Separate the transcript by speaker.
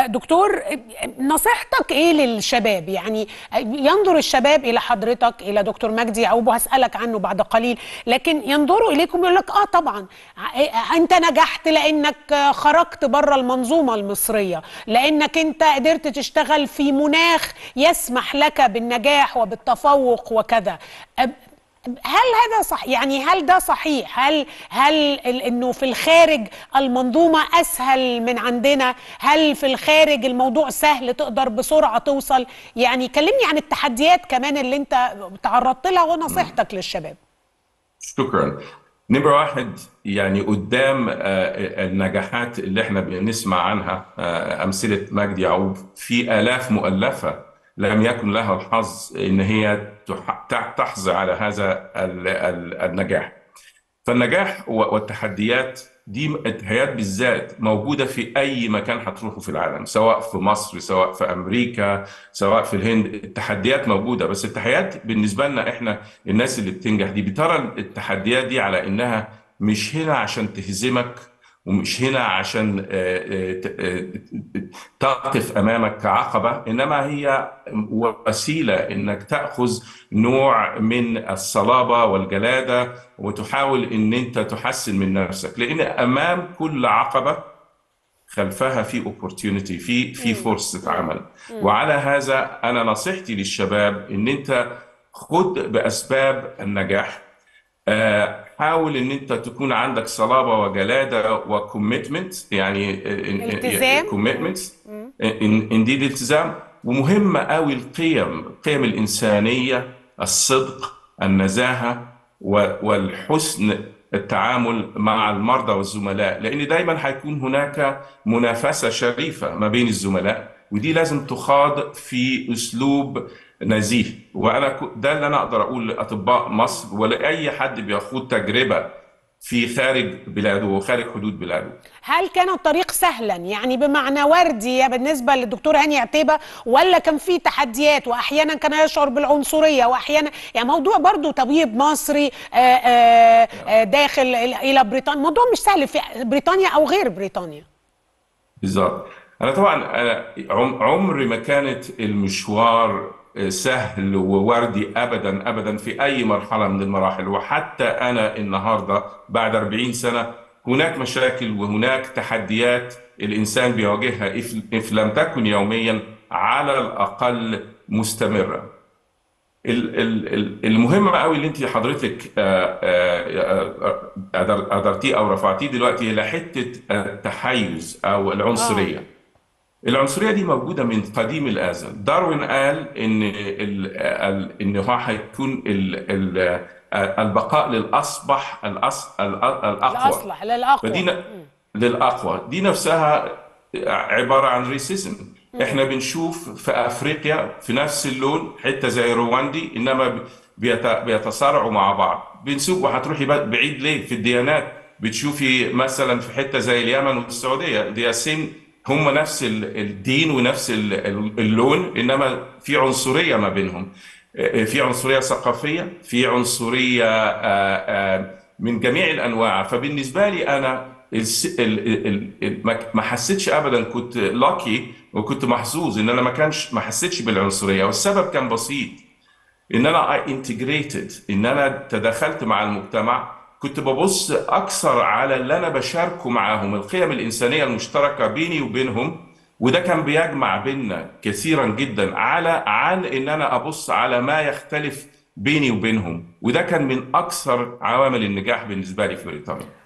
Speaker 1: آه، دكتور نصيحتك ايه للشباب يعني ينظر الشباب الى حضرتك الى دكتور مجدي يعقوب وهسالك عنه بعد قليل لكن ينظروا اليكم يقول لك اه طبعا ع- انت نجحت لانك آه، خرجت بره المنظومه المصريه لانك انت قدرت تشتغل في مناخ يسمح لك بالنجاح وبالتفوق وكذا أب- هل هذا صح يعني هل ده صحيح هل هل ال- انه في الخارج المنظومه اسهل من عندنا هل في الخارج الموضوع سهل تقدر بسرعه توصل يعني كلمني عن التحديات كمان اللي انت تعرضت لها ونصيحتك للشباب
Speaker 2: شكرا نمرة واحد يعني قدام آه، النجاحات اللي احنا بنسمع عنها آه، أمثلة مجدي يعقوب في آلاف مؤلفة لم يكن لها الحظ إن هي تح- تحظى على هذا ال- ال- النجاح فالنجاح و- والتحديات دي التحديات بالذات موجودة في أي مكان هتروحه في العالم سواء في مصر سواء في أمريكا سواء في الهند التحديات موجودة بس التحديات بالنسبة لنا إحنا الناس اللي بتنجح دي بترى التحديات دي على إنها مش هنا عشان تهزمك ومش هنا عشان آه، آه، ت- آه، تقف امامك كعقبه انما هي وسيله انك تاخذ نوع من الصلابه والجلاده وتحاول ان انت تحسن من نفسك لان امام كل عقبه خلفها في opportunity في في فرصه عمل وعلى هذا انا نصيحتي للشباب ان انت خد باسباب النجاح آه، حاول ان انت تكون عندك صلابه وجلاده وكوميتمنت يعني
Speaker 1: التزام.
Speaker 2: كوميتمنت دي الالتزام ومهمه قوي القيم القيم الانسانيه الصدق النزاهه و- والحسن التعامل مع المرضى والزملاء لان دايما هيكون هناك منافسه شريفه ما بين الزملاء ودي لازم تخاض في اسلوب نزيه وانا ك- ده اللي انا اقدر اقول لاطباء مصر ولاي حد بيخوض تجربه في خارج بلاده وخارج حدود بلاده
Speaker 1: هل كان الطريق سهلا يعني بمعنى وردي بالنسبه للدكتور هاني عتيبه ولا كان في تحديات واحيانا كان يشعر بالعنصريه واحيانا يعني موضوع برضو طبيب مصري آه، آه، آه، داخل الى إلى بريطانيا موضوع مش سهل في بريطانيا او غير بريطانيا
Speaker 2: بالظبط انا طبعا أنا عم- عمري ما كانت المشوار سهل ووردي ابدا ابدا في اي مرحله من المراحل وحتى انا النهارده بعد 40 سنه هناك مشاكل وهناك تحديات الانسان بيواجهها if if لم تكن يوميا على الاقل مستمره ال- ال- ال- المهم قوي اللي انت حضرتك آه، آه، آه، قدر- قدرتيه او رفعتيه دلوقتي هي حته التحيز او العنصريه العنصريه دي موجوده من قديم الازل داروين قال ان ال- ال- ان هو هيكون ال- ال- البقاء للاصبح الأص- الأ- الاقوى
Speaker 1: الاصلح للاقوى
Speaker 2: فدي ن- للاقوى دي نفسها عباره عن ريسيزم احنا بنشوف في افريقيا في نفس اللون حته زي رواندي انما بيت- بيتصارعوا مع بعض بنشوف وهتروحي ب- بعيد ليه في الديانات بتشوفي مثلا في حته زي اليمن والسعوديه دي سين هم نفس ال- الدين ونفس ال- ال- اللون انما في عنصريه ما بينهم في عنصريه ثقافيه في عنصريه آه، آه، من جميع الانواع فبالنسبه لي انا الس- ال- ال- ال- ما- ما حسيتش ابدا كنت لاكي وكنت محظوظ ان انا ما كانش ما حسيتش بالعنصريه والسبب كان بسيط ان انا I integrated ان انا تداخلت مع المجتمع كنت ببص اكثر على اللي انا بشاركه معاهم القيم الانسانيه المشتركه بيني وبينهم وده كان بيجمع بيننا كثيرا جدا على عن ان انا ابص على ما يختلف بيني وبينهم وده كان من اكثر عوامل النجاح بالنسبه لي في بريطانيا